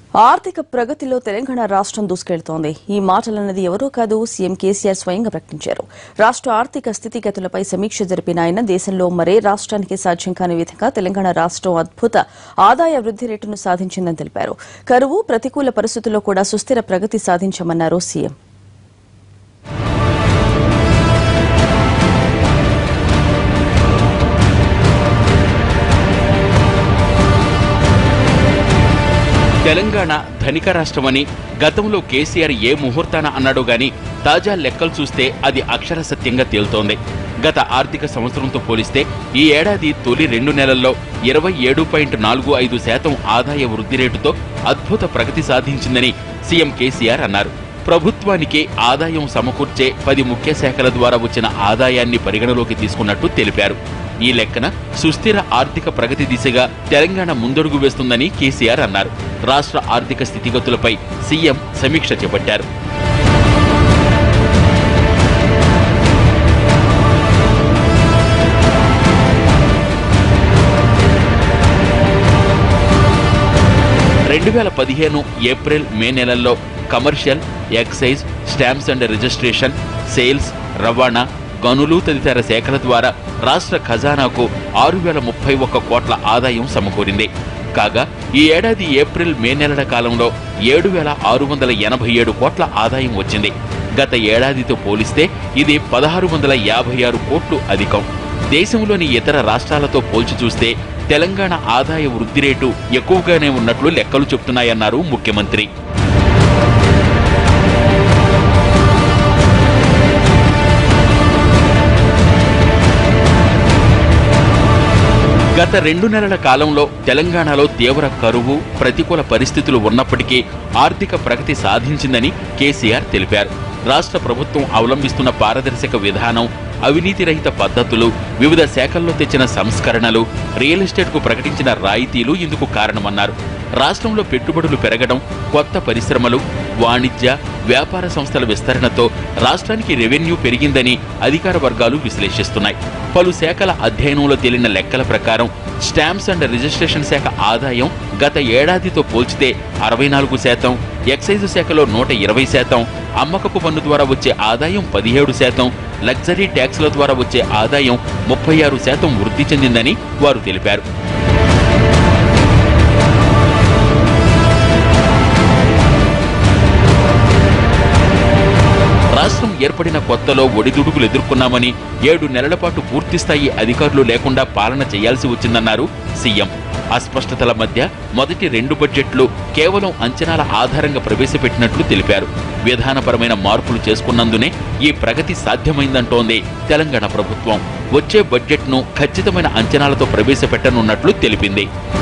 ఆర్థిక ప్రగతిలో తెలంగాణ రాష్ట్రం దూసుకెళ్తోంది ఈ మాటలన్నది ఎవరో కాదు సీఎం కేసీఆర్ స్వయంగా ప్రకటించారు రాష్ట్ర ఆర్థిక స్థితిగతులపై సమీక్ష జరిపిన ఆయన దేశంలో మరే రాష్ట్రానికి సాధ్యం కాని విధంగా తెలంగాణ రాష్ట్రం అద్భుత ఆదాయ వృద్ధి రేటును సాధించిందని తెలిపారు కరువు ప్రతికూల పరిస్థితుల్లో కూడా సుస్థిర ప్రగతి సాధించామన్నారు సీఎం తెలంగాణ ధనిక రాష్ట్రమని గతంలో కేసీఆర్ ఏ ముహూర్తాన అన్నాడో గాని తాజా లెక్కలు చూస్తే అది అక్షర సత్యంగా తేలుతోంది గత ఆర్థిక సంవత్సరంతో పోలిస్తే ఈ ఏడాది తొలి రెండు నెలల్లో ఇరవై ఏడు పాయింట్ నాలుగు ఐదు శాతం ఆదాయ వృద్ధి రేటుతో అద్భుత ప్రగతి సాధించిందని సీఎం కేసీఆర్ అన్నారు ప్రభుత్వానికి ఆదాయం సమకూర్చే పది ముఖ్య శాఖల ద్వారా వచ్చిన ఆదాయాన్ని పరిగణలోకి తీసుకున్నట్టు తెలిపారు ఈ లెక్కన సుస్థిర ఆర్థిక ప్రగతి దిశగా తెలంగాణ ముందడుగు వేస్తుందని కేసీఆర్ అన్నారు రాష్ట్ర ఆర్థిక స్థితిగతులపై సీఎం సమీక్ష చేపట్టారు రెండు వేల పదిహేను ఏప్రిల్ మే నెలల్లో commercial excise stamps and registration sales రవాణా గనులు తదితర శాఖల ద్వారా రాష్ట్ర ఖజానాకు ఆరు వేల ముప్పై ఒక్క కోట్ల ఆదాయం సమకూరింది కాగా ఈ ఏడాది ఏప్రిల్ మే నెలల కాలంలో ఏడు వేల ఆరు వందల ఎనభై ఏడు కోట్ల ఆదాయం వచ్చింది గత ఏడాదితో పోలిస్తే ఇది పదహారు వందల యాభై ఆరు కోట్లు అధికం దేశంలోని ఇతర రాష్ట్రాలతో పోల్చి చూస్తే తెలంగాణ ఆదాయ వృద్ధి రేటు ఎక్కువగానే ఉన్నట్లు లెక్కలు చెప్తున్నాయన్నారు ముఖ్యమంత్రి గత రెండు నెలల కాలంలో తెలంగాణలో తీవ్ర కరువు ప్రతికూల పరిస్థితులు ఉన్నప్పటికీ ఆర్థిక ప్రగతి సాధించిందని కేసీఆర్ తెలిపారు రాష్ట్ర ప్రభుత్వం అవలంబిస్తున్న పారదర్శక విధానం అవినీతి రహిత పద్ధతులు వివిధ శాఖల్లో తెచ్చిన సంస్కరణలు రియల్ ఎస్టేట్కు ప్రకటించిన రాయితీలు ఇందుకు కారణమన్నారు రాష్ట్రంలో పెట్టుబడులు పెరగడం కొత్త పరిశ్రమలు వాణిజ్య వ్యాపార సంస్థల విస్తరణతో రాష్ట్రానికి రెవెన్యూ పెరిగిందని అధికార వర్గాలు విశ్లేషిస్తున్నాయి పలు శాఖల అధ్యయనంలో తేలిన లెక్కల ప్రకారం స్టాంప్స్ అండ్ రిజిస్ట్రేషన్ శాఖ ఆదాయం గత ఏడాదితో పోల్చితే అరవై నాలుగు శాతం ఎక్సైజ్ శాఖలో నూట ఇరవై శాతం అమ్మకపు పన్ను ద్వారా వచ్చే ఆదాయం పదిహేడు శాతం లగ్జరీ ట్యాక్స్ల ద్వారా వచ్చే ఆదాయం ముప్పై ఆరు శాతం వృద్ధి చెందిందని వారు తెలిపారు రాష్ట్రం ఏర్పడిన కొత్తలో ఒడిదుడుకులు ఎదుర్కొన్నామని ఏడు నెలల పాటు పూర్తిస్థాయి అధికారులు లేకుండా పాలన చేయాల్సి వచ్చిందన్నారు సీఎం అస్పష్టతల మధ్య మొదటి రెండు బడ్జెట్లు కేవలం అంచనాల ఆధారంగా ప్రవేశపెట్టినట్లు తెలిపారు విధానపరమైన మార్పులు చేసుకున్నందునే ఈ ప్రగతి సాధ్యమైందంటోంది తెలంగాణ ప్రభుత్వం వచ్చే బడ్జెట్ను ఖచ్చితమైన అంచనాలతో ప్రవేశపెట్టనున్నట్లు తెలిపింది